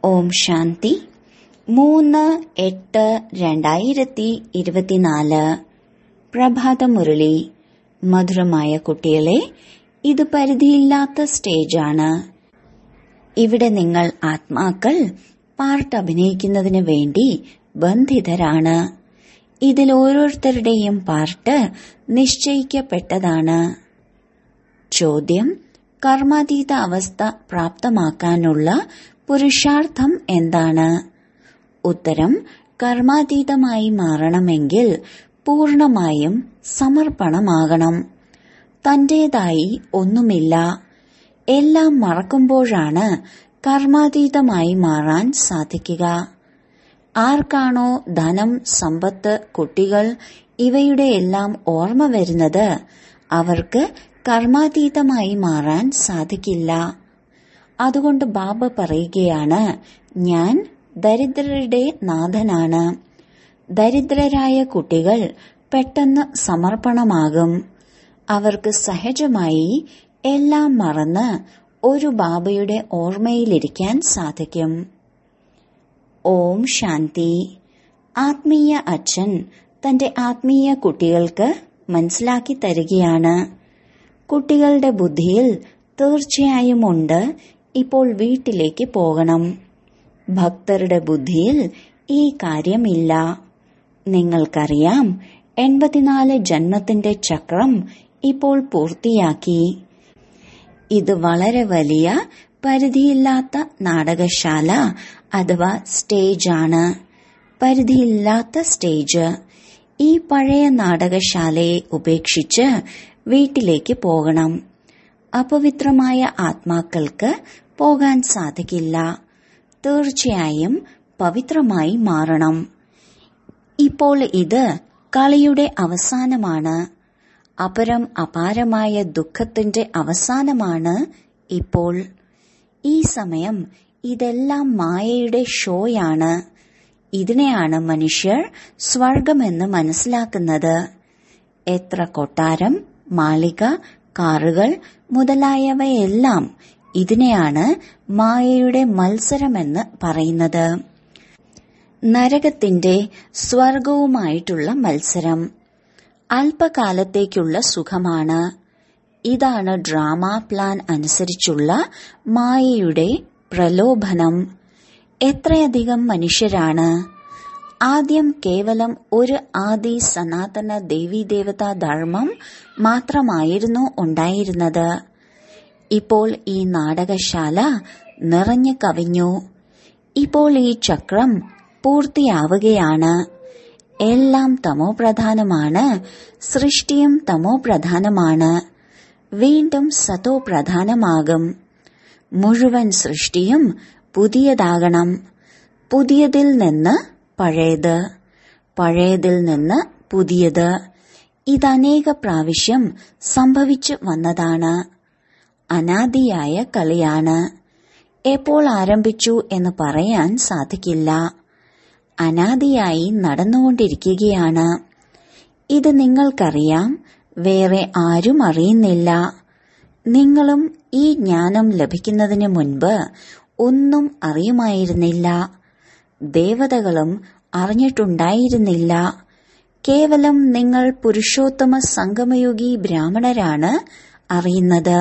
ഓം ശാന്തി മൂന്ന് എട്ട് രണ്ടായിരത്തി ഇരുപത്തിനാല് പ്രഭാതമുരളി മധുരമായ കുട്ടികളെ ഇത് പരിധിയില്ലാത്ത സ്റ്റേജാണ് ഇവിടെ നിങ്ങൾ ആത്മാക്കൾ പാർട്ട് അഭിനയിക്കുന്നതിന് വേണ്ടി ബന്ധിതരാണ് ഇതിൽ ഓരോരുത്തരുടെയും പാർട്ട് നിശ്ചയിക്കപ്പെട്ടതാണ് ചോദ്യം കർമാതീത അവസ്ഥ പ്രാപ്തമാക്കാനുള്ള പുരുഷാർത്ഥം എന്താണ് ഉത്തരം കർമാതീതമായി മാറണമെങ്കിൽ പൂർണമായും സമർപ്പണമാകണം തന്റേതായി ഒന്നുമില്ല എല്ലാം മറക്കുമ്പോഴാണ് കർമാതീതമായി മാറാൻ സാധിക്കുക ആർക്കാണോ ധനം സമ്പത്ത് കുട്ടികൾ ഇവയുടെ എല്ലാം ഓർമ്മ വരുന്നത് അവർക്ക് കർമാതീതമായി മാറാൻ സാധിക്കില്ല അതുകൊണ്ട് ബാബ പറയുകയാണ് ഞാൻ ദരിദ്രരുടെ നാഥനാണ് ദരിദ്രരായ കുട്ടികൾ പെട്ടെന്ന് സമർപ്പണമാകും അവർക്ക് സഹജമായി എല്ലാം മറന്ന് ഒരു ബാബയുടെ ഓർമ്മയിലിരിക്കാൻ സാധിക്കും ഓം ശാന്തി ആത്മീയ അച്ഛൻ തന്റെ ആത്മീയ കുട്ടികൾക്ക് മനസ്സിലാക്കി തരികയാണ് കുട്ടികളുടെ ബുദ്ധിയിൽ തീർച്ചയായും ഉണ്ട് ഇപ്പോൾ വീട്ടിലേക്ക് പോകണം ഭക്തരുടെ ബുദ്ധിയിൽ ഈ കാര്യമില്ല നിങ്ങൾക്കറിയാം എൺപത്തിനാല് ജന്മത്തിന്റെ ചക്രം ഇപ്പോൾ പൂർത്തിയാക്കി ഇത് വളരെ വലിയ പരിധിയില്ലാത്ത നാടകശാല അഥവാ സ്റ്റേജാണ് പരിധിയില്ലാത്ത സ്റ്റേജ് ഈ പഴയ നാടകശാലയെ ഉപേക്ഷിച്ച് വീട്ടിലേക്ക് പോകണം അപവിത്രമായ ആത്മാക്കൾക്ക് പോകാൻ സാധിക്കില്ല തീർച്ചയായും പവിത്രമായി മാറണം ഇപ്പോൾ ഇത് കളിയുടെ അവസാനമാണ് അപരം അപാരമായ ദുഃഖത്തിന്റെ അവസാനമാണ് ഇപ്പോൾ ഈ സമയം ഇതെല്ലാം മായയുടെ ഷോയാണ് ഇതിനെയാണ് മനുഷ്യർ സ്വർഗമെന്ന് മനസ്സിലാക്കുന്നത് എത്ര കൊട്ടാരം മാളിക കാറുകൾ മുതലായവയെല്ലാം ഇതിനെയാണ് മായയുടെ മത്സരമെന്ന് പറയുന്നത് നരകത്തിന്റെ സ്വർഗവുമായിട്ടുള്ള മത്സരം അല്പകാലത്തേക്കുള്ള സുഖമാണ് ഇതാണ് ഡ്രാമ പ്ലാൻ അനുസരിച്ചുള്ള മായയുടെ പ്രലോഭനം എത്രയധികം മനുഷ്യരാണ് ആദ്യം കേവലം ഒരു ആദി സനാതന ദേവീദേവതാ ധർമ്മം മാത്രമായിരുന്നു ഉണ്ടായിരുന്നത് ഇപ്പോൾ ഈ നാടകശാല നിറഞ്ഞു കവിഞ്ഞു ഇപ്പോൾ ഈ ചക്രം പൂർത്തിയാവുകയാണ് എല്ലാം തമോ പ്രധാനമാണ് സൃഷ്ടിയും തമോ പ്രധാനമാണ് വീണ്ടും സതോ പ്രധാനമാകും മുഴുവൻ സൃഷ്ടിയും പുതിയതാകണം പുതിയതിൽ നിന്ന് പഴയത് പഴയതിൽ നിന്ന് പുതിയത് ഇതനേക പ്രാവശ്യം സംഭവിച്ചു വന്നതാണ് അനാദിയായ കളിയാണ് എപ്പോൾ ആരംഭിച്ചു എന്ന് പറയാൻ സാധിക്കില്ല അനാദിയായി നടന്നുകൊണ്ടിരിക്കുകയാണ് ഇത് നിങ്ങൾക്കറിയാം വേറെ ആരും അറിയുന്നില്ല നിങ്ങളും ഈ ജ്ഞാനം ലഭിക്കുന്നതിന് മുൻപ് ഒന്നും അറിയുമായിരുന്നില്ല ദേവതകളും അറിഞ്ഞിട്ടുണ്ടായിരുന്നില്ല കേവലം നിങ്ങൾ പുരുഷോത്തമ സംഗമയുഗി ബ്രാഹ്മണരാണ് അറിയുന്നത്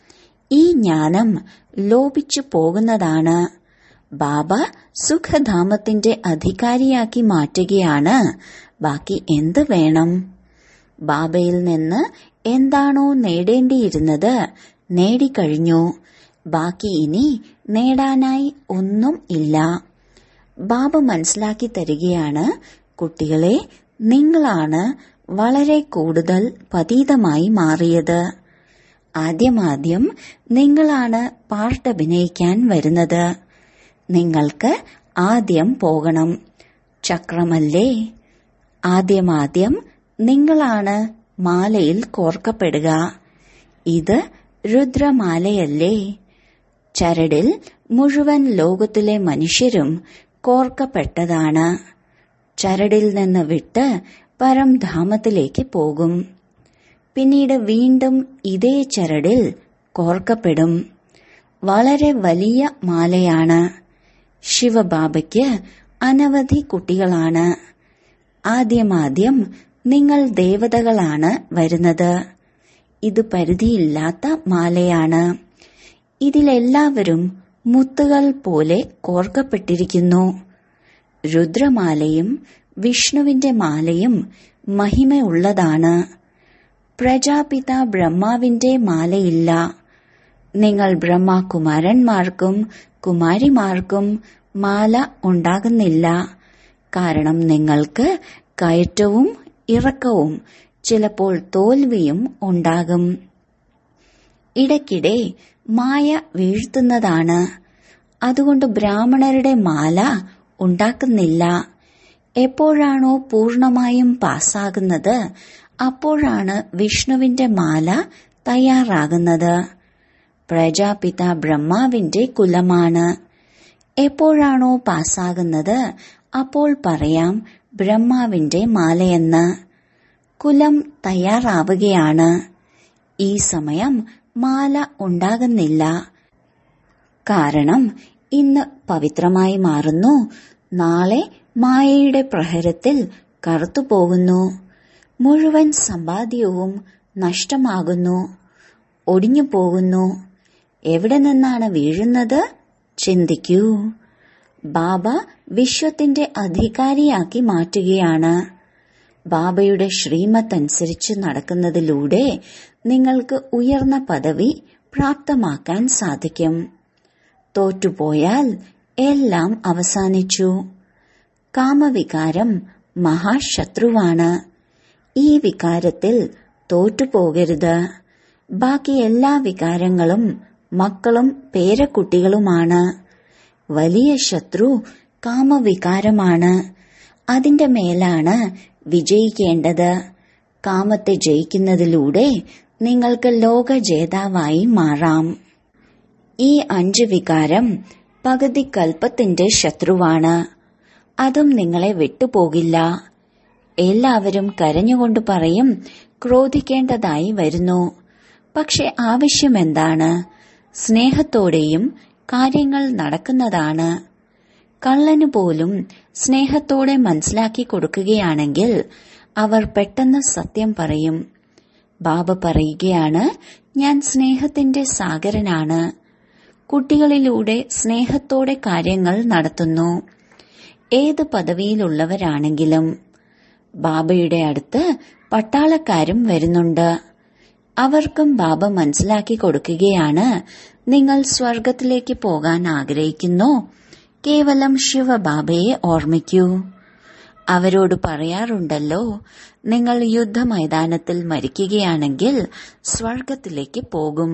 ഈ ജ്ഞാനം ലോപിച്ചു പോകുന്നതാണ് ബാബ സുഖധാമത്തിന്റെ അധികാരിയാക്കി മാറ്റുകയാണ് ബാക്കി എന്ത് വേണം ബാബയിൽ നിന്ന് എന്താണോ നേടേണ്ടിയിരുന്നത് നേടിക്കഴിഞ്ഞു ബാക്കി ഇനി നേടാനായി ഒന്നും ഇല്ല ബാബ മനസ്സിലാക്കി തരികയാണ് കുട്ടികളെ നിങ്ങളാണ് വളരെ കൂടുതൽ പതീതമായി മാറിയത് ആദ്യമാദ്യം നിങ്ങളാണ് പാർട്ട് അഭിനയിക്കാൻ വരുന്നത് നിങ്ങൾക്ക് ആദ്യം പോകണം ചക്രമല്ലേ ആദ്യമാദ്യം നിങ്ങളാണ് മാലയിൽ കോർക്കപ്പെടുക ഇത് രുദ്രമാലയല്ലേ ചരടിൽ മുഴുവൻ ലോകത്തിലെ മനുഷ്യരും കോർക്കപ്പെട്ടതാണ് ചരടിൽ നിന്ന് വിട്ട് പരംധാമത്തിലേക്ക് പോകും പിന്നീട് വീണ്ടും ഇതേ ചരടിൽ കോർക്കപ്പെടും വളരെ വലിയ മാലയാണ് ശിവബാബയ്ക്ക് അനവധി കുട്ടികളാണ് ആദ്യമാദ്യം നിങ്ങൾ ദേവതകളാണ് വരുന്നത് ഇത് പരിധിയില്ലാത്ത മാലയാണ് ഇതിലെല്ലാവരും മുത്തുകൾ പോലെ കോർക്കപ്പെട്ടിരിക്കുന്നു രുദ്രമാലയും വിഷ്ണുവിന്റെ മാലയും മഹിമയുള്ളതാണ് പ്രജാപിത ബ്രഹ്മാവിന്റെ മാലയില്ല നിങ്ങൾ ബ്രഹ്മകുമാരന്മാർക്കും കുമാരിമാർക്കും മാല ഉണ്ടാകുന്നില്ല കാരണം നിങ്ങൾക്ക് കയറ്റവും ഇറക്കവും ചിലപ്പോൾ തോൽവിയും ഉണ്ടാകും ഇടയ്ക്കിടെ മായ വീഴ്ത്തുന്നതാണ് അതുകൊണ്ട് ബ്രാഹ്മണരുടെ മാല ഉണ്ടാക്കുന്നില്ല എപ്പോഴാണോ പൂർണമായും പാസ്സാകുന്നത് അപ്പോഴാണ് വിഷ്ണുവിന്റെ മാല തയ്യാറാകുന്നത് പ്രജാപിത ബ്രഹ്മാവിന്റെ കുലമാണ് എപ്പോഴാണോ പാസ്സാകുന്നത് അപ്പോൾ പറയാം ബ്രഹ്മാവിന്റെ മാലയെന്ന് കുലം തയ്യാറാവുകയാണ് ഈ സമയം മാല ഉണ്ടാകുന്നില്ല കാരണം ഇന്ന് പവിത്രമായി മാറുന്നു നാളെ മായയുടെ പ്രഹരത്തിൽ കറുത്തുപോകുന്നു മുഴുവൻ സമ്പാദ്യവും നഷ്ടമാകുന്നു ഒടിഞ്ഞു പോകുന്നു എവിടെ നിന്നാണ് വീഴുന്നത് ചിന്തിക്കൂ ബാബ വിശ്വത്തിന്റെ അധികാരിയാക്കി മാറ്റുകയാണ് ബാബയുടെ ശ്രീമത്ത് അനുസരിച്ച് നടക്കുന്നതിലൂടെ നിങ്ങൾക്ക് ഉയർന്ന പദവി പ്രാപ്തമാക്കാൻ സാധിക്കും തോറ്റുപോയാൽ എല്ലാം അവസാനിച്ചു കാമവികാരം മഹാശത്രുവാണ് ഈ വികാരത്തിൽ തോറ്റുപോകരുത് ബാക്കി എല്ലാ വികാരങ്ങളും മക്കളും പേരക്കുട്ടികളുമാണ് വലിയ ശത്രു കാമവികാരമാണ് അതിന്റെ മേലാണ് വിജയിക്കേണ്ടത് കാമത്തെ ജയിക്കുന്നതിലൂടെ നിങ്ങൾക്ക് ലോക ജേതാവായി മാറാം ഈ അഞ്ച് വികാരം പകുതി കൽപ്പത്തിന്റെ ശത്രുവാണ് അതും നിങ്ങളെ വിട്ടുപോകില്ല എല്ലാവരും കരഞ്ഞുകൊണ്ട് പറയും ക്രോധിക്കേണ്ടതായി വരുന്നു പക്ഷെ ആവശ്യമെന്താണ് സ്നേഹത്തോടെയും കാര്യങ്ങൾ നടക്കുന്നതാണ് കള്ളന് പോലും സ്നേഹത്തോടെ മനസ്സിലാക്കി കൊടുക്കുകയാണെങ്കിൽ അവർ പെട്ടെന്ന് സത്യം പറയും ബാബ പറയുകയാണ് ഞാൻ സ്നേഹത്തിന്റെ സാഗരനാണ് കുട്ടികളിലൂടെ സ്നേഹത്തോടെ കാര്യങ്ങൾ നടത്തുന്നു ഏത് പദവിയിലുള്ളവരാണെങ്കിലും ബാബയുടെ അടുത്ത് പട്ടാളക്കാരും വരുന്നുണ്ട് അവർക്കും ബാബ മനസ്സിലാക്കി കൊടുക്കുകയാണ് നിങ്ങൾ സ്വർഗത്തിലേക്ക് പോകാൻ ആഗ്രഹിക്കുന്നു കേവലം ശിവബാബയെ ഓർമ്മിക്കൂ അവരോട് പറയാറുണ്ടല്ലോ നിങ്ങൾ യുദ്ധമൈതാനത്തിൽ മരിക്കുകയാണെങ്കിൽ സ്വർഗത്തിലേക്ക് പോകും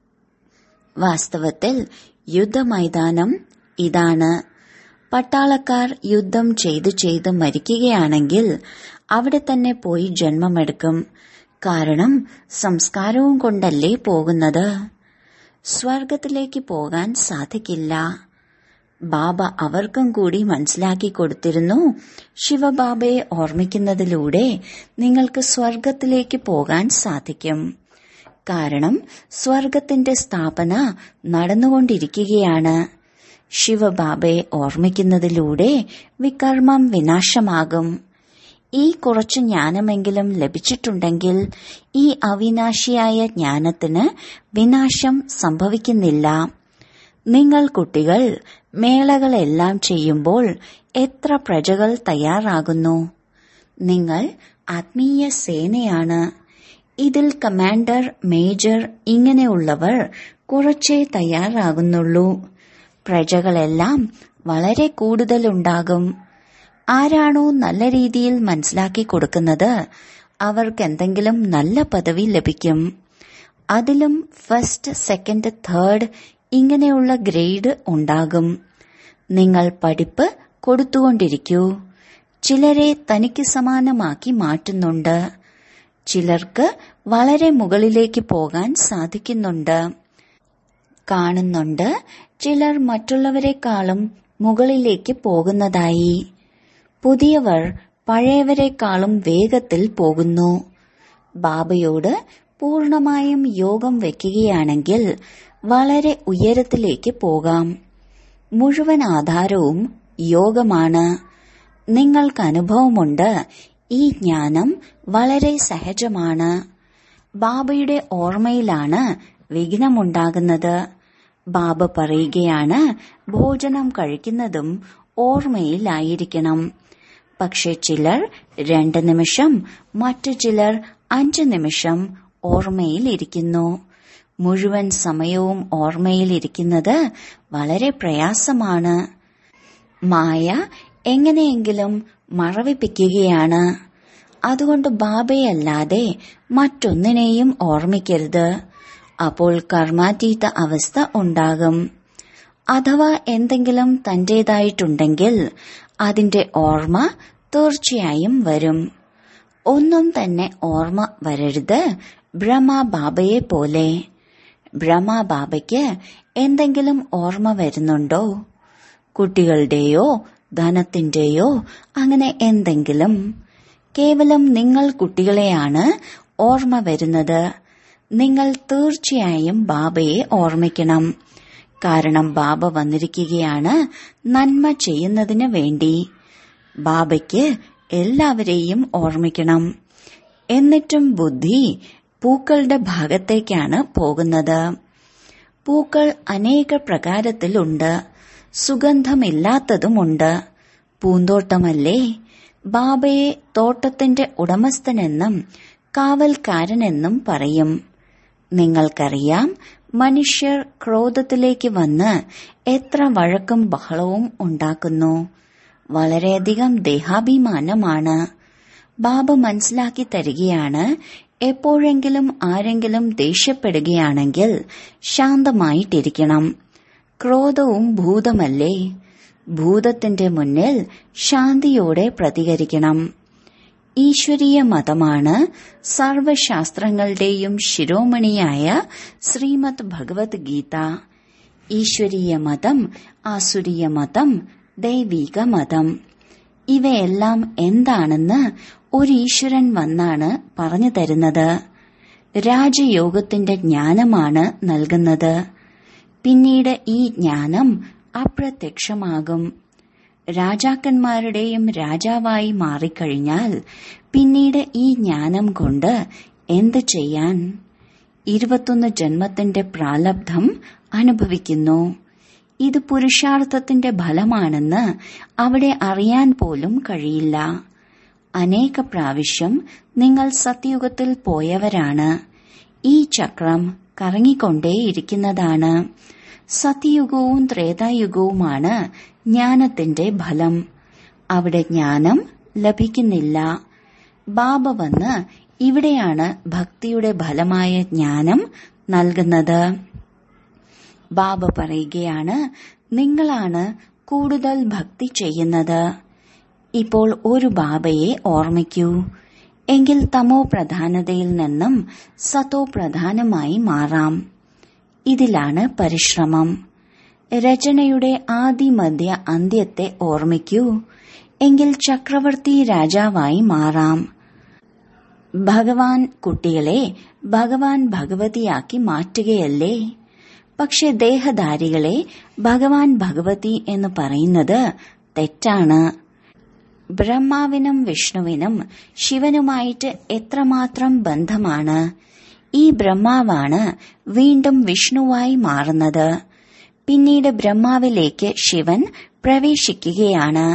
വാസ്തവത്തിൽ യുദ്ധമൈതാനം ഇതാണ് പട്ടാളക്കാർ യുദ്ധം ചെയ്തു ചെയ്ത് മരിക്കുകയാണെങ്കിൽ അവിടെ തന്നെ പോയി ജന്മമെടുക്കും കാരണം സംസ്കാരവും കൊണ്ടല്ലേ പോകുന്നത് സ്വർഗത്തിലേക്ക് പോകാൻ സാധിക്കില്ല ബാബ അവർക്കും കൂടി മനസ്സിലാക്കി കൊടുത്തിരുന്നു ശിവബാബയെ ഓർമ്മിക്കുന്നതിലൂടെ നിങ്ങൾക്ക് സ്വർഗത്തിലേക്ക് പോകാൻ സാധിക്കും കാരണം സ്വർഗത്തിന്റെ സ്ഥാപന നടന്നുകൊണ്ടിരിക്കുകയാണ് ശിവബാബയെ ഓർമ്മിക്കുന്നതിലൂടെ വികർമ്മം വിനാശമാകും ഈ കുറച്ചു ജ്ഞാനമെങ്കിലും ലഭിച്ചിട്ടുണ്ടെങ്കിൽ ഈ അവിനാശിയായ ജ്ഞാനത്തിന് വിനാശം സംഭവിക്കുന്നില്ല നിങ്ങൾ കുട്ടികൾ മേളകളെല്ലാം ചെയ്യുമ്പോൾ എത്ര പ്രജകൾ തയ്യാറാകുന്നു നിങ്ങൾ ആത്മീയ സേനയാണ് ഇതിൽ കമാൻഡർ മേജർ ഇങ്ങനെയുള്ളവർ കുറച്ചേ തയ്യാറാകുന്നുള്ളൂ പ്രജകളെല്ലാം വളരെ കൂടുതലുണ്ടാകും ആരാണോ നല്ല രീതിയിൽ മനസ്സിലാക്കി കൊടുക്കുന്നത് അവർക്ക് എന്തെങ്കിലും നല്ല പദവി ലഭിക്കും അതിലും ഫസ്റ്റ് സെക്കൻഡ് തേർഡ് ഇങ്ങനെയുള്ള ഗ്രേഡ് ഉണ്ടാകും നിങ്ങൾ പഠിപ്പ് കൊടുത്തുകൊണ്ടിരിക്കൂ ചിലരെ തനിക്ക് സമാനമാക്കി മാറ്റുന്നുണ്ട് ചിലർക്ക് വളരെ മുകളിലേക്ക് പോകാൻ സാധിക്കുന്നുണ്ട് കാണുന്നുണ്ട് ചിലർ മറ്റുള്ളവരെക്കാളും മുകളിലേക്ക് പോകുന്നതായി പുതിയവർ പഴയവരെക്കാളും വേഗത്തിൽ പോകുന്നു ബാബയോട് പൂർണമായും യോഗം വയ്ക്കുകയാണെങ്കിൽ വളരെ ഉയരത്തിലേക്ക് പോകാം മുഴുവൻ ആധാരവും യോഗമാണ് നിങ്ങൾക്ക് അനുഭവമുണ്ട് ഈ ജ്ഞാനം വളരെ സഹജമാണ് ബാബയുടെ ഓർമ്മയിലാണ് വിഘ്നമുണ്ടാകുന്നത് ബാബ പറയുകയാണ് ഭോജനം കഴിക്കുന്നതും ഓർമ്മയിലായിരിക്കണം പക്ഷെ ചിലർ രണ്ട് നിമിഷം മറ്റു ചിലർ അഞ്ചു നിമിഷം ഓർമ്മയിലിരിക്കുന്നു മുഴുവൻ സമയവും ഓർമ്മയിലിരിക്കുന്നത് വളരെ പ്രയാസമാണ് മായ എങ്ങനെയെങ്കിലും മറവിപ്പിക്കുകയാണ് അതുകൊണ്ട് ബാബയല്ലാതെ മറ്റൊന്നിനെയും ഓർമ്മിക്കരുത് അപ്പോൾ കർമാതീത അവസ്ഥ ഉണ്ടാകും അഥവാ എന്തെങ്കിലും തന്റേതായിട്ടുണ്ടെങ്കിൽ അതിന്റെ ഓർമ്മ തീർച്ചയായും വരും ഒന്നും തന്നെ ഓർമ്മ വരരുത് ബ്രഹ്മ ബാബയെ പോലെ ബ്രഹ്മ ബാബയ്ക്ക് എന്തെങ്കിലും ഓർമ്മ വരുന്നുണ്ടോ കുട്ടികളുടെയോ ധനത്തിന്റെയോ അങ്ങനെ എന്തെങ്കിലും കേവലം നിങ്ങൾ കുട്ടികളെയാണ് ഓർമ്മ വരുന്നത് നിങ്ങൾ തീർച്ചയായും ബാബയെ ഓർമ്മിക്കണം കാരണം ബാബ വന്നിരിക്കുകയാണ് നന്മ ചെയ്യുന്നതിന് വേണ്ടി ബാബയ്ക്ക് എല്ലാവരെയും ഓർമ്മിക്കണം എന്നിട്ടും ബുദ്ധി പൂക്കളുടെ ഭാഗത്തേക്കാണ് പോകുന്നത് പൂക്കൾ അനേക പ്രകാരത്തിലുണ്ട് സുഗന്ധമില്ലാത്തതുമുണ്ട് പൂന്തോട്ടമല്ലേ ബാബയെ തോട്ടത്തിന്റെ ഉടമസ്ഥനെന്നും കാവൽക്കാരനെന്നും പറയും നിങ്ങൾക്കറിയാം മനുഷ്യർ ക്രോധത്തിലേക്ക് വന്ന് എത്ര വഴക്കും ബഹളവും ഉണ്ടാക്കുന്നു വളരെയധികം ദേഹാഭിമാനമാണ് ബാബ മനസ്സിലാക്കി തരികയാണ് എപ്പോഴെങ്കിലും ആരെങ്കിലും ദേഷ്യപ്പെടുകയാണെങ്കിൽ ശാന്തമായിട്ടിരിക്കണം ക്രോധവും ഭൂതമല്ലേ ഭൂതത്തിന്റെ മുന്നിൽ ശാന്തിയോടെ പ്രതികരിക്കണം ഈശ്വരീയ മതമാണ് സർവശാസ്ത്രങ്ങളുടെയും ശിരോമണിയായ ശ്രീമദ് ഭഗവത്ഗീത ഈശ്വരീയ മതം ആസുരീയ മതം ദൈവിക മതം ഇവയെല്ലാം എന്താണെന്ന് ഒരു ഈശ്വരൻ വന്നാണ് പറഞ്ഞു തരുന്നത് രാജയോഗത്തിന്റെ ജ്ഞാനമാണ് നൽകുന്നത് പിന്നീട് ഈ ജ്ഞാനം അപ്രത്യക്ഷമാകും രാജാക്കന്മാരുടെയും രാജാവായി മാറിക്കഴിഞ്ഞാൽ പിന്നീട് ഈ ജ്ഞാനം കൊണ്ട് എന്ത് ചെയ്യാൻ ഇരുപത്തൊന്ന് ജന്മത്തിന്റെ പ്രാലബ്ധം അനുഭവിക്കുന്നു ഇത് പുരുഷാർത്ഥത്തിന്റെ ഫലമാണെന്ന് അവിടെ അറിയാൻ പോലും കഴിയില്ല അനേക പ്രാവശ്യം നിങ്ങൾ സത്യയുഗത്തിൽ പോയവരാണ് ഈ ചക്രം കറങ്ങിക്കൊണ്ടേയിരിക്കുന്നതാണ് സത്യയുഗവും ത്രേതായുഗവുമാണ് ജ്ഞാനത്തിന്റെ ഫലം അവിടെ ജ്ഞാനം ലഭിക്കുന്നില്ല ബാബ വന്ന് ഇവിടെയാണ് ഭക്തിയുടെ ഫലമായ ജ്ഞാനം നൽകുന്നത് ബാബ പറയുകയാണ് നിങ്ങളാണ് കൂടുതൽ ഭക്തി ചെയ്യുന്നത് ഇപ്പോൾ ഒരു ബാബയെ ഓർമ്മിക്കൂ എങ്കിൽ തമോ പ്രധാനതയിൽ നിന്നും സതോ പ്രധാനമായി മാറാം ഇതിലാണ് പരിശ്രമം രചനയുടെ ആദിമധ്യ അന്ത്യത്തെ ഓർമ്മിക്കൂ എങ്കിൽ ചക്രവർത്തി രാജാവായി മാറാം ഭഗവാൻ കുട്ടികളെ ഭഗവാൻ ഭഗവതിയാക്കി മാറ്റുകയല്ലേ പക്ഷെ ദേഹധാരികളെ ഭഗവാൻ ഭഗവതി എന്ന് പറയുന്നത് തെറ്റാണ് ബ്രഹ്മാവിനും വിഷ്ണുവിനും ശിവനുമായിട്ട് എത്രമാത്രം ബന്ധമാണ് ഈ ബ്രഹ്മാവാണ് വീണ്ടും വിഷ്ണുവായി മാറുന്നത് പിന്നീട് ബ്രഹ്മാവിലേക്ക് ശിവൻ പ്രവേശിക്കുകയാണ്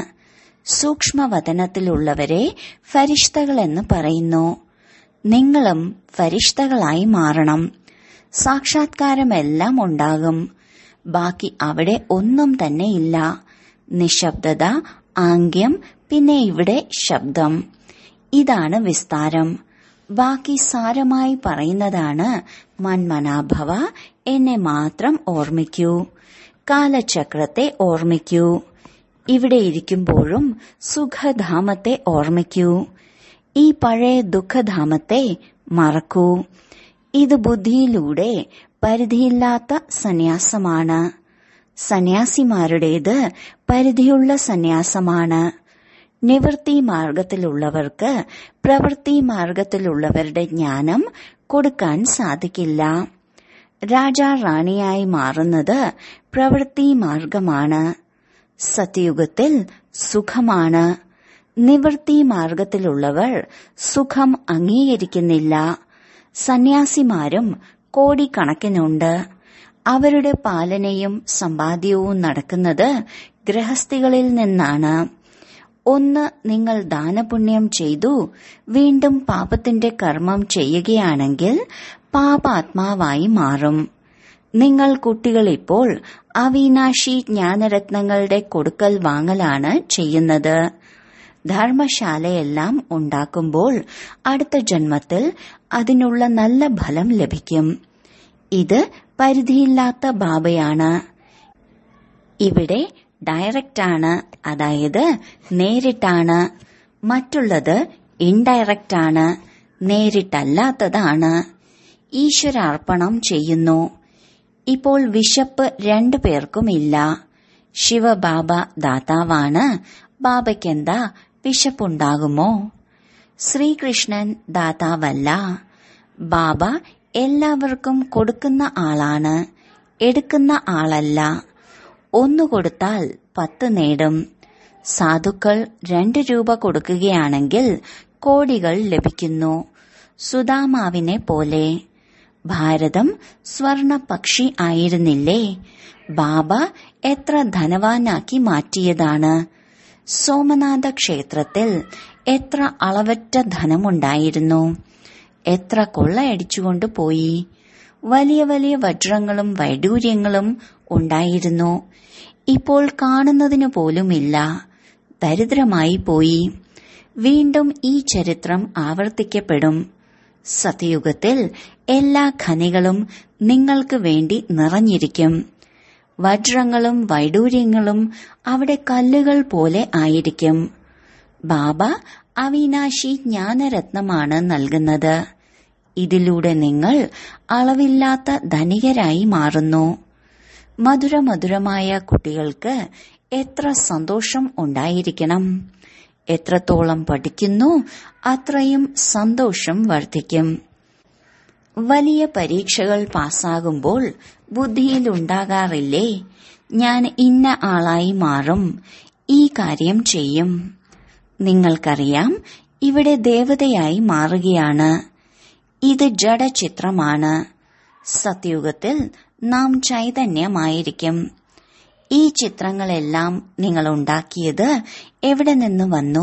സൂക്ഷ്മവതനത്തിലുള്ളവരെ ഫരിഷ്തകളെന്ന് പറയുന്നു നിങ്ങളും ഫരിഷ്തകളായി മാറണം സാക്ഷാത്കാരമെല്ലാം ഉണ്ടാകും ബാക്കി അവിടെ ഒന്നും തന്നെ ഇല്ല നിശബ്ദത ആംഗ്യം പിന്നെ ഇവിടെ ശബ്ദം ഇതാണ് വിസ്താരം ബാക്കി സാരമായി പറയുന്നതാണ് മന്മനാഭവ എന്നെ മാത്രം ഓർമ്മിക്കൂ കാലചക്രത്തെ ഓർമ്മിക്കൂ ഇവിടെ ഇരിക്കുമ്പോഴും സുഖധാമത്തെ ഓർമ്മിക്കൂ ഈ പഴയ ദുഃഖധാമത്തെ മറക്കൂ ഇത് ബുദ്ധിയിലൂടെ പരിധിയില്ലാത്ത സന്യാസമാണ് സന്യാസിമാരുടേത് പരിധിയുള്ള സന്യാസമാണ് നിവൃത്തി മാർഗത്തിലുള്ളവർക്ക് പ്രവൃത്തി മാർഗത്തിലുള്ളവരുടെ ജ്ഞാനം കൊടുക്കാൻ സാധിക്കില്ല രാജാ റാണിയായി മാറുന്നത് പ്രവൃത്തി മാർഗമാണ് സത്യയുഗത്തിൽ സുഖമാണ് നിവൃത്തി മാർഗത്തിലുള്ളവർ സുഖം അംഗീകരിക്കുന്നില്ല സന്യാസിമാരും കോടിക്കണക്കിനുണ്ട് അവരുടെ പാലനയും സമ്പാദ്യവും നടക്കുന്നത് ഗൃഹസ്ഥികളിൽ നിന്നാണ് ഒന്ന് നിങ്ങൾ ദാനപുണ്യം ചെയ്തു വീണ്ടും പാപത്തിന്റെ കർമ്മം ചെയ്യുകയാണെങ്കിൽ പാപാത്മാവായി മാറും നിങ്ങൾ കുട്ടികൾ ഇപ്പോൾ അവിനാശി ജ്ഞാനരത്നങ്ങളുടെ കൊടുക്കൽ വാങ്ങലാണ് ചെയ്യുന്നത് ധർമ്മശാലയെല്ലാം ഉണ്ടാക്കുമ്പോൾ അടുത്ത ജന്മത്തിൽ അതിനുള്ള നല്ല ഫലം ലഭിക്കും ഇത് പരിധിയില്ലാത്ത ബാബയാണ് ഇവിടെ ഡയറക്റ്റ് ആണ് അതായത് നേരിട്ടാണ് മറ്റുള്ളത് ഇൻഡയറക്റ്റ് ആണ് നേരിട്ടല്ലാത്തതാണ് ഈശ്വരാർപ്പണം ചെയ്യുന്നു ഇപ്പോൾ വിശപ്പ് രണ്ടു പേർക്കുമില്ല ശിവബാബ ദാതാവാണ് ബാബയ്ക്കെന്താ വിശപ്പുണ്ടാകുമോ ശ്രീകൃഷ്ണൻ ദാതാവല്ല ബാബ എല്ലാവർക്കും കൊടുക്കുന്ന ആളാണ് എടുക്കുന്ന ആളല്ല ഒന്നു കൊടുത്താൽ പത്ത് നേടും സാധുക്കൾ രണ്ട് രൂപ കൊടുക്കുകയാണെങ്കിൽ കോടികൾ ലഭിക്കുന്നു സുദാമാവിനെ പോലെ ഭാരതം സ്വർണ പക്ഷി ആയിരുന്നില്ലേ ബാബ എത്ര ധനവാനാക്കി മാറ്റിയതാണ് സോമനാഥ ക്ഷേത്രത്തിൽ എത്ര അളവറ്റ ധനമുണ്ടായിരുന്നു എത്ര കൊള്ളയടിച്ചുകൊണ്ട് പോയി വലിയ വലിയ വജ്രങ്ങളും വൈഡൂര്യങ്ങളും ഉണ്ടായിരുന്നു ഇപ്പോൾ കാണുന്നതിനു പോലുമില്ല ദരിദ്രമായി പോയി വീണ്ടും ഈ ചരിത്രം ആവർത്തിക്കപ്പെടും സത്യയുഗത്തിൽ എല്ലാ ഖനികളും നിങ്ങൾക്ക് വേണ്ടി നിറഞ്ഞിരിക്കും വജ്രങ്ങളും വൈഡൂര്യങ്ങളും അവിടെ കല്ലുകൾ പോലെ ആയിരിക്കും ബാബ അവിനാശി ജ്ഞാനരത്നമാണ് നൽകുന്നത് ഇതിലൂടെ നിങ്ങൾ അളവില്ലാത്ത ധനികരായി മാറുന്നു മധുരമധുരമായ കുട്ടികൾക്ക് എത്ര സന്തോഷം ഉണ്ടായിരിക്കണം എത്രത്തോളം പഠിക്കുന്നു അത്രയും സന്തോഷം വർദ്ധിക്കും വലിയ പരീക്ഷകൾ പാസ്സാകുമ്പോൾ ബുദ്ധിയിലുണ്ടാകാറില്ലേ ഞാൻ ഇന്ന ആളായി മാറും ഈ കാര്യം ചെയ്യും നിങ്ങൾക്കറിയാം ഇവിടെ ദേവതയായി മാറുകയാണ് ഇത് ജഡചിത്രമാണ് സത്യുഗത്തിൽ നാം ചൈതന്യമായിരിക്കും ഈ ചിത്രങ്ങളെല്ലാം നിങ്ങൾ ഉണ്ടാക്കിയത് എവിടെ നിന്ന് വന്നു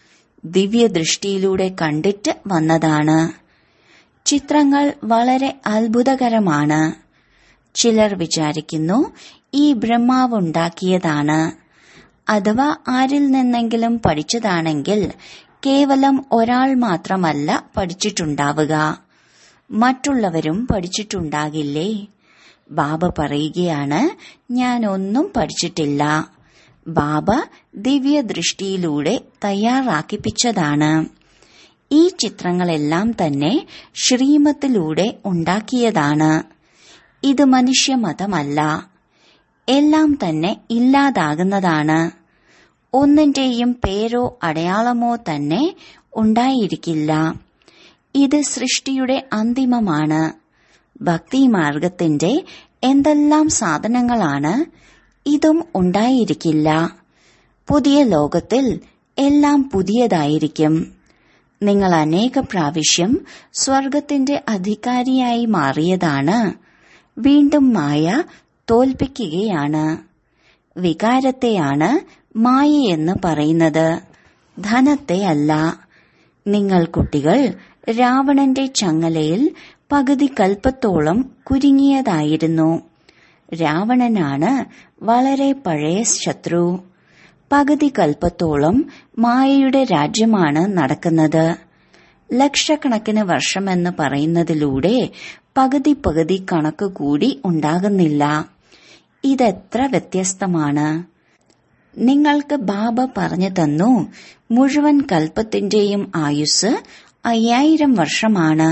ദിവ്യദൃഷ്ടിയിലൂടെ കണ്ടിട്ട് വന്നതാണ് ചിത്രങ്ങൾ വളരെ അത്ഭുതകരമാണ് ചിലർ വിചാരിക്കുന്നു ഈ ബ്രഹ്മാവുണ്ടാക്കിയതാണ് അഥവാ ആരിൽ നിന്നെങ്കിലും പഠിച്ചതാണെങ്കിൽ കേവലം ഒരാൾ മാത്രമല്ല പഠിച്ചിട്ടുണ്ടാവുക മറ്റുള്ളവരും പഠിച്ചിട്ടുണ്ടാകില്ലേ ബാബ പറയുകയാണ് ഞാൻ ഒന്നും പഠിച്ചിട്ടില്ല ബാബ ദിവ്യദൃഷ്ടിയിലൂടെ തയ്യാറാക്കിപ്പിച്ചതാണ് ഈ ചിത്രങ്ങളെല്ലാം തന്നെ ശ്രീമത്തിലൂടെ ഉണ്ടാക്കിയതാണ് ഇത് മനുഷ്യമതമല്ല എല്ലാം തന്നെ ഇല്ലാതാകുന്നതാണ് ഒന്നിന്റെയും പേരോ അടയാളമോ തന്നെ ഉണ്ടായിരിക്കില്ല ഇത് സൃഷ്ടിയുടെ അന്തിമമാണ് ഭക്തിമാർഗത്തിന്റെ എന്തെല്ലാം സാധനങ്ങളാണ് ഇതും ഉണ്ടായിരിക്കില്ല പുതിയ ലോകത്തിൽ എല്ലാം പുതിയതായിരിക്കും നിങ്ങൾ അനേക പ്രാവശ്യം സ്വർഗത്തിന്റെ അധികാരിയായി മാറിയതാണ് വീണ്ടും മായ തോൽപ്പിക്കുകയാണ് വികാരത്തെയാണ് മായയെന്ന് പറയുന്നത് ധനത്തെ അല്ല നിങ്ങൾ കുട്ടികൾ രാവണന്റെ ചങ്ങലയിൽ പകുതി കൽപ്പത്തോളം കുരുങ്ങിയതായിരുന്നു രാവണനാണ് വളരെ പഴയ ശത്രു പകുതി കൽപ്പത്തോളം മായയുടെ രാജ്യമാണ് നടക്കുന്നത് ലക്ഷക്കണക്കിന് വർഷമെന്ന് പറയുന്നതിലൂടെ പകുതി പകുതി കണക്ക് കൂടി ഉണ്ടാകുന്നില്ല ഇതെത്ര വ്യത്യസ്തമാണ് നിങ്ങൾക്ക് ബാബ പറഞ്ഞു തന്നു മുഴുവൻ കൽപ്പത്തിന്റെയും ആയുസ് അയ്യായിരം വർഷമാണ്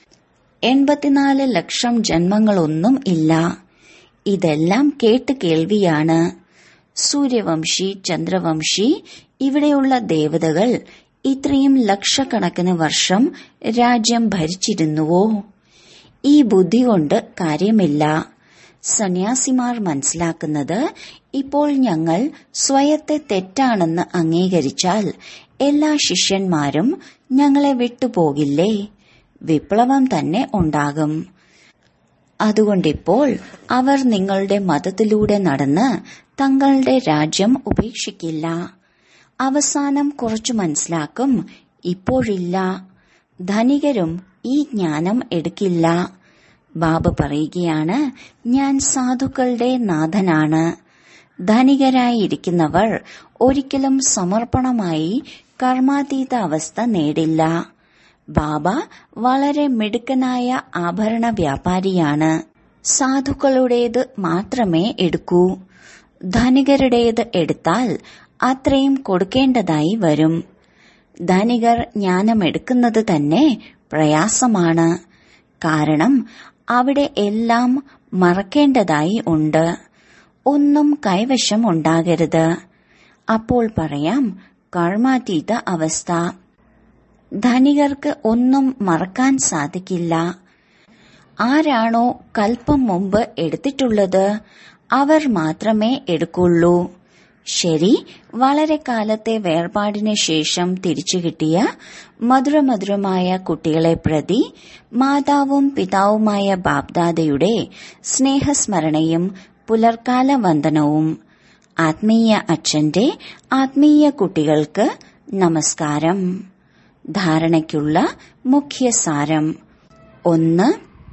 എൺപത്തിനാല് ലക്ഷം ജന്മങ്ങളൊന്നും ഇല്ല ഇതെല്ലാം കേട്ട് കേൾവിയാണ് സൂര്യവംശി ചന്ദ്രവംശി ഇവിടെയുള്ള ദേവതകൾ ഇത്രയും ലക്ഷക്കണക്കിന് വർഷം രാജ്യം ഭരിച്ചിരുന്നുവോ ഈ ബുദ്ധി കൊണ്ട് കാര്യമില്ല സന്യാസിമാർ മനസ്സിലാക്കുന്നത് ഇപ്പോൾ ഞങ്ങൾ സ്വയത്തെ തെറ്റാണെന്ന് അംഗീകരിച്ചാൽ എല്ലാ ശിഷ്യന്മാരും ഞങ്ങളെ വിട്ടുപോകില്ലേ വിപ്ലവം തന്നെ ഉണ്ടാകും അതുകൊണ്ടിപ്പോൾ അവർ നിങ്ങളുടെ മതത്തിലൂടെ നടന്ന് തങ്ങളുടെ രാജ്യം ഉപേക്ഷിക്കില്ല അവസാനം കുറച്ചു മനസ്സിലാക്കും ഇപ്പോഴില്ല ധനികരും ഈ ജ്ഞാനം എടുക്കില്ല ബാബ പറയുകയാണ് ഞാൻ സാധുക്കളുടെ നാഥനാണ് ധനികരായിരിക്കുന്നവർ ഒരിക്കലും സമർപ്പണമായി കർമാതീത അവസ്ഥ നേടില്ല ബാബ വളരെ മിടുക്കനായ ആഭരണ വ്യാപാരിയാണ് സാധുക്കളുടേത് മാത്രമേ എടുക്കൂ ധനികരുടേത് എടുത്താൽ അത്രയും കൊടുക്കേണ്ടതായി വരും ധനികർ ജ്ഞാനമെടുക്കുന്നത് തന്നെ പ്രയാസമാണ് കാരണം അവിടെ എല്ലാം മറക്കേണ്ടതായി ഉണ്ട് ഒന്നും കൈവശം ഉണ്ടാകരുത് അപ്പോൾ പറയാം കർമാതീത അവസ്ഥ ധനികർക്ക് ഒന്നും മറക്കാൻ സാധിക്കില്ല ആരാണോ കൽപ്പം മുമ്പ് എടുത്തിട്ടുള്ളത് അവർ മാത്രമേ എടുക്കുള്ളൂ ശരി വളരെ കാലത്തെ വേർപാടിന് ശേഷം തിരിച്ചു കിട്ടിയ മധുരമധുരമായ കുട്ടികളെ പ്രതി മാതാവും പിതാവുമായ ബാബ്ദാദയുടെ സ്നേഹസ്മരണയും പുലർക്കാല വന്ദനവും ആത്മീയ അച്ഛന്റെ ആത്മീയ കുട്ടികൾക്ക് നമസ്കാരം ധാരണയ്ക്കുള്ള മുഖ്യസാരം ഒന്ന്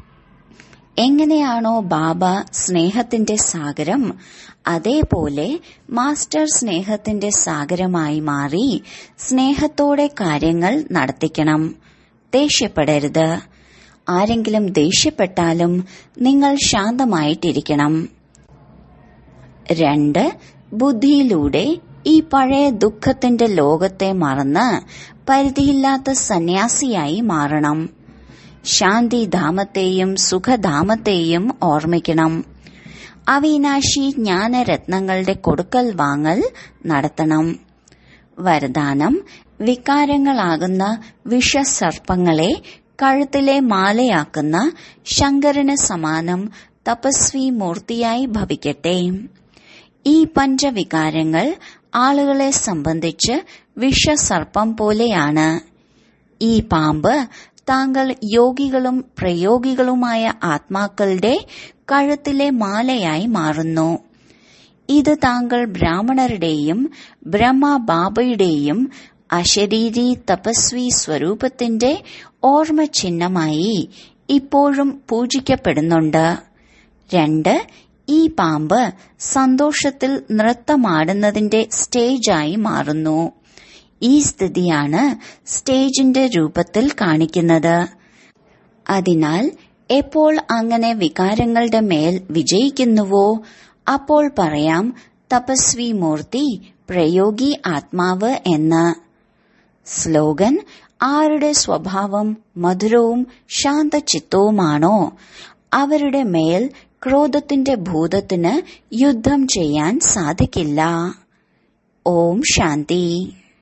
എങ്ങനെയാണോ ബാബ സ്നേഹത്തിന്റെ സാഗരം അതേപോലെ മാസ്റ്റർ സ്നേഹത്തിന്റെ സാഗരമായി മാറി സ്നേഹത്തോടെ കാര്യങ്ങൾ നടത്തിക്കണം ദേഷ്യപ്പെടരുത് ആരെങ്കിലും ദേഷ്യപ്പെട്ടാലും നിങ്ങൾ ശാന്തമായിട്ടിരിക്കണം രണ്ട് ബുദ്ധിയിലൂടെ ഈ പഴയ ദുഃഖത്തിന്റെ ലോകത്തെ മറന്ന് പരിധിയില്ലാത്ത സന്യാസിയായി മാറണം ശാന്തിധാമത്തെയും സുഖധാമത്തെയും ഓർമ്മിക്കണം അവിനാശി ജ്ഞാനരത്നങ്ങളുടെ കൊടുക്കൽ വാങ്ങൽ നടത്തണം വരദാനം വികാരങ്ങളാകുന്ന വിഷസർപ്പങ്ങളെ കഴുത്തിലെ മാലയാക്കുന്ന ശങ്കരന് സമാനം തപസ്വി മൂർത്തിയായി ഭവിക്കട്ടെ ഈ പഞ്ചവികാരങ്ങൾ ആളുകളെ സംബന്ധിച്ച് വിഷസർപ്പം പോലെയാണ് ഈ പാമ്പ് താങ്കൾ യോഗികളും പ്രയോഗികളുമായ ആത്മാക്കളുടെ കഴുത്തിലെ മാലയായി മാറുന്നു ഇത് താങ്കൾ ബ്രാഹ്മണരുടെയും ബ്രഹ്മബാബയുടെയും അശരീരി തപസ്വി സ്വരൂപത്തിന്റെ ഓർമ്മ ചിഹ്നമായി ഇപ്പോഴും പൂജിക്കപ്പെടുന്നുണ്ട് രണ്ട് ഈ പാമ്പ് സന്തോഷത്തിൽ നൃത്തമാടുന്നതിന്റെ സ്റ്റേജായി മാറുന്നു ഈ സ്ഥിതിയാണ് സ്റ്റേജിന്റെ രൂപത്തിൽ കാണിക്കുന്നത് അതിനാൽ എപ്പോൾ അങ്ങനെ വികാരങ്ങളുടെ മേൽ വിജയിക്കുന്നുവോ അപ്പോൾ പറയാം തപസ്വി മൂർത്തി പ്രയോഗി ആത്മാവ് എന്ന് സ്ലോഗൻ ആരുടെ സ്വഭാവം മധുരവും ശാന്തചിത്തവുമാണോ അവരുടെ മേൽ ക്രോധത്തിന്റെ ഭൂതത്തിന് യുദ്ധം ചെയ്യാൻ സാധിക്കില്ല ഓം ശാന്തി